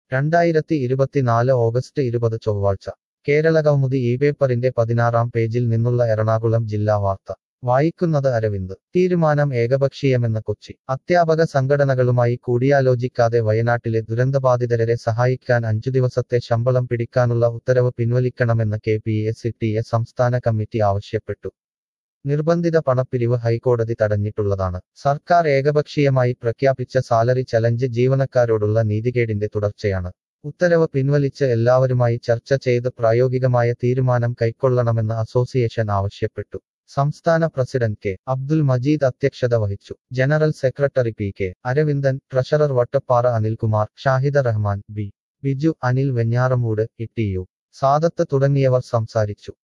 രണ്ടായിരത്തി ഇരുപത്തിനാല് ഓഗസ്റ്റ് ഇരുപത് ചൊവ്വാഴ്ച കേരളകൗമുദി ഈ പേപ്പറിന്റെ പതിനാറാം പേജിൽ നിന്നുള്ള എറണാകുളം ജില്ലാ വാർത്ത വായിക്കുന്നത് അരവിന്ദ് തീരുമാനം ഏകപക്ഷീയമെന്ന് കൊച്ചി അധ്യാപക സംഘടനകളുമായി കൂടിയാലോചിക്കാതെ വയനാട്ടിലെ ദുരന്തബാധിതരെ സഹായിക്കാൻ അഞ്ചു ദിവസത്തെ ശമ്പളം പിടിക്കാനുള്ള ഉത്തരവ് പിൻവലിക്കണമെന്ന് K P S T A സംസ്ഥാന കമ്മിറ്റി ആവശ്യപ്പെട്ടു നിർബന്ധിത പണപ്പിരിവ് ഹൈക്കോടതി തടഞ്ഞിട്ടുള്ളതാണ് സർക്കാർ ഏകപക്ഷീയമായി പ്രഖ്യാപിച്ച സാലറി ചലഞ്ച് ജീവനക്കാരോടുള്ള നീതികേടിന്റെ തുടർച്ചയാണ് ഉത്തരവ് പിൻവലിച്ച് എല്ലാവരുമായി ചർച്ച ചെയ്ത് പ്രായോഗികമായ തീരുമാനം കൈക്കൊള്ളണമെന്ന് അസോസിയേഷൻ ആവശ്യപ്പെട്ടു സംസ്ഥാന പ്രസിഡന്റ് കെ അബ്ദുൽ മജീദ് അധ്യക്ഷത വഹിച്ചു general secretary P K Aravindan treasurer Vattappara Anilkumar Shahida Rahman B Biju Anil Venjaramoodu E T U Sadath തുടങ്ങിയവർ സംസാരിച്ചു